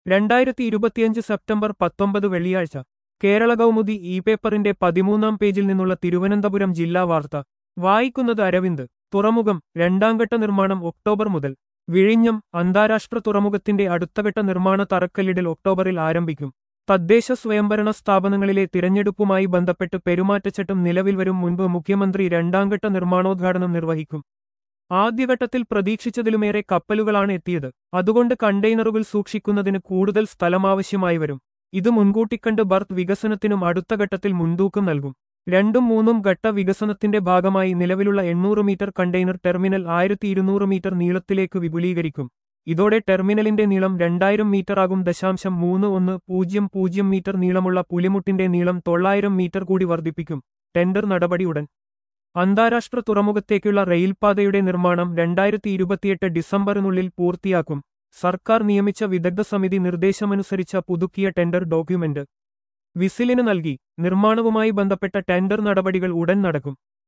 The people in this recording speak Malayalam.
രണ്ടായിരത്തി ഇരുപത്തിയഞ്ച് സെപ്റ്റംബർ പത്തൊമ്പത് വെള്ളിയാഴ്ച കേരള കൗമുദി ഇ പേപ്പറിന്റെ പതിമൂന്നാം പേജിൽ നിന്നുള്ള തിരുവനന്തപുരം ജില്ലാ വാർത്ത വായിക്കുന്നത് അരവിന്ദ് തുറമുഖം രണ്ടാംഘട്ട നിർമ്മാണം ഒക്ടോബർ മുതൽ വിഴിഞ്ഞം അന്താരാഷ്ട്ര തുറമുഖത്തിന്റെ അടുത്തഘട്ട നിർമ്മാണ തറക്കല്ലിടൽ ഒക്ടോബറിൽ ആരംഭിക്കും തദ്ദേശ സ്വയംഭരണ സ്ഥാപനങ്ങളിലെ തിരഞ്ഞെടുപ്പുമായി ബന്ധപ്പെട്ട് പെരുമാറ്റച്ചട്ടം നിലവിൽ വരും മുൻപ് മുഖ്യമന്ത്രി രണ്ടാംഘട്ട നിർമ്മാണോദ്ഘാടനം നിർവഹിക്കും ആദ്യഘട്ടത്തിൽ പ്രതീക്ഷിച്ചതിലുമേറെ കപ്പലുകളാണ് എത്തിയത് അതുകൊണ്ട് കണ്ടെയ്നറുകൾ സൂക്ഷിക്കുന്നതിന് കൂടുതൽ സ്ഥലമാവശ്യമായി വരും ഇത് മുൻകൂട്ടിക്കണ്ട് ബർത്ത് വികസനത്തിനും അടുത്ത ഘട്ടത്തിൽ മുൻതൂക്കം നൽകും രണ്ടും മൂന്നും ഘട്ട വികസനത്തിന്റെ ഭാഗമായി നിലവിലുള്ള എണ്ണൂറ് മീറ്റർ കണ്ടെയ്നർ ടെർമിനൽ ആയിരത്തി ഇരുന്നൂറ് മീറ്റർ നീളത്തിലേക്ക് വിപുലീകരിക്കും ഇതോടെ ടെർമിനലിന്റെ നീളം രണ്ടായിരം മീറ്ററാകും ദശാംശം മൂന്ന് ഒന്ന് പൂജ്യം പൂജ്യം മീറ്റർ നീളമുള്ള പുലിമുട്ടിന്റെ നീളം തൊള്ളായിരം മീറ്റർ കൂടി വർദ്ധിപ്പിക്കും ടെൻഡർ നടപടി ഉടൻ അന്താരാഷ്ട്ര തുറമുഖത്തേക്കുള്ള റെയിൽപാതയുടെ നിർമ്മാണം രണ്ടായിരത്തി ഇരുപത്തിയെട്ട് ഡിസംബറിനുള്ളിൽ പൂർത്തിയാക്കും സർക്കാർ നിയമിച്ച വിദഗ്ധ സമിതി നിർദ്ദേശമനുസരിച്ച പുതുക്കിയ ടെൻഡർ ഡോക്യുമെന്റ് വിസിലിന് നൽകി നിർമ്മാണവുമായി ബന്ധപ്പെട്ട ടെൻഡർ നടപടികൾ ഉടൻ നടക്കും